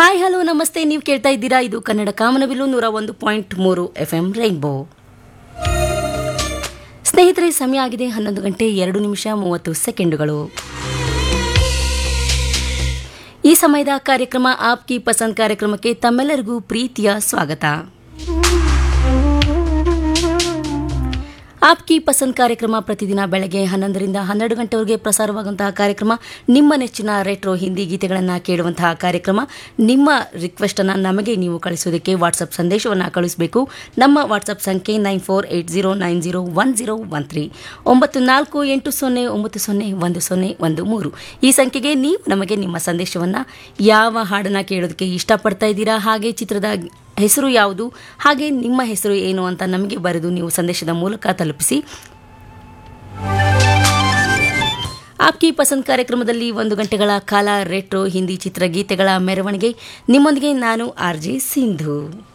hi hello ನಮಸ್ತೆ ನೀವು ಕೇಳ್ತಾ ಇದ್ದೀರಾ ಇದು ಕನ್ನಡ ಕಾಮನಬಿಲ್ಲು ನೂರ ಒಂದು ಪಾಯಿಂಟ್ ಮೂರು ಎಫ್ ಎಂ ರೈನ್ಬೋ ಸ್ನೇಹಿತರೆ ಸಮಯ ಆಗಿದೆ ಹನ್ನೊಂದು ಗಂಟೆ ಎರಡು ನಿಮಿಷ ಮೂವತ್ತು ಸೆಕೆಂಡುಗಳು ಈ ಸಮಯದ ಕಾರ್ಯಕ್ರಮ ಆಪ್ ಕಿ ಪಸಂದ್ ಕಾರ್ಯಕ್ರಮಕ್ಕೆ ತಮ್ಮೆಲ್ಲರಿಗೂ ಪ್ರೀತಿಯ ಸ್ವಾಗತ ಆಪ್ ಕಿ ಪಸಂದ್ ಕಾರ್ಯಕ್ರಮ ಪ್ರತಿದಿನ ಬೆಳಗ್ಗೆ ಹನ್ನೊಂದರಿಂದ ಹನ್ನೆರಡು ಗಂಟೆವರೆಗೆ ಪ್ರಸಾರವಾಗುವಂತಹ ಕಾರ್ಯಕ್ರಮ ನಿಮ್ಮ ನೆಚ್ಚಿನ ರೆಟ್ರೋ ಹಿಂದಿ ಗೀತೆಗಳನ್ನು ಕೇಳುವಂತಹ ಕಾರ್ಯಕ್ರಮ ನಿಮ್ಮ ರಿಕ್ವೆಸ್ಟ್ ಅನ್ನು ನಮಗೆ ನೀವು ಕಳಿಸೋದಕ್ಕೆ ವಾಟ್ಸಪ್ ಸಂದೇಶವನ್ನು ಕಳಿಸಬೇಕು ನಮ್ಮ ವಾಟ್ಸಪ್ ಸಂಖ್ಯೆ nine four eight zero nine zero one zero one three ಒಂಬತ್ತು ನಾಲ್ಕು ಎಂಟು ಸೊನ್ನೆ ಒಂಬತ್ತು ಸೊನ್ನೆ ಒಂದು ಸೊನ್ನೆ ಒಂದು ಮೂರು ಈ ಸಂಖ್ಯೆಗೆ ನೀವು ನಮಗೆ ನಿಮ್ಮ ಸಂದೇಶವನ್ನು ಯಾವ ಹಾಡನ್ನು ಕೇಳೋದಕ್ಕೆ ಇಷ್ಟಪಡ್ತಾ ಇದ್ದೀರಾ ಹಾಗೆ ಚಿತ್ರದ ಹೆಸರು ಯಾವುದು ಹಾಗೆ ನಿಮ್ಮ ಹೆಸರು ಏನು ಅಂತ ನಮಗೆ ಬರೆದು ನೀವು ಸಂದೇಶದ ಮೂಲಕ ತಲುಪಿಸಿ ಆಪ್ಕಿ ಪಸಂದ್ ಕಾರ್ಯಕ್ರಮದಲ್ಲಿ ಒಂದು ಗಂಟೆಗಳ ಕಾಲ ರೆಟ್ರೋ ಹಿಂದಿ ಚಿತ್ರಗೀತೆಗಳ ಮೆರವಣಿಗೆ ನಿಮ್ಮೊಂದಿಗೆ ನಾನು ಆರ್ ಜೆ ಸಿಂಧು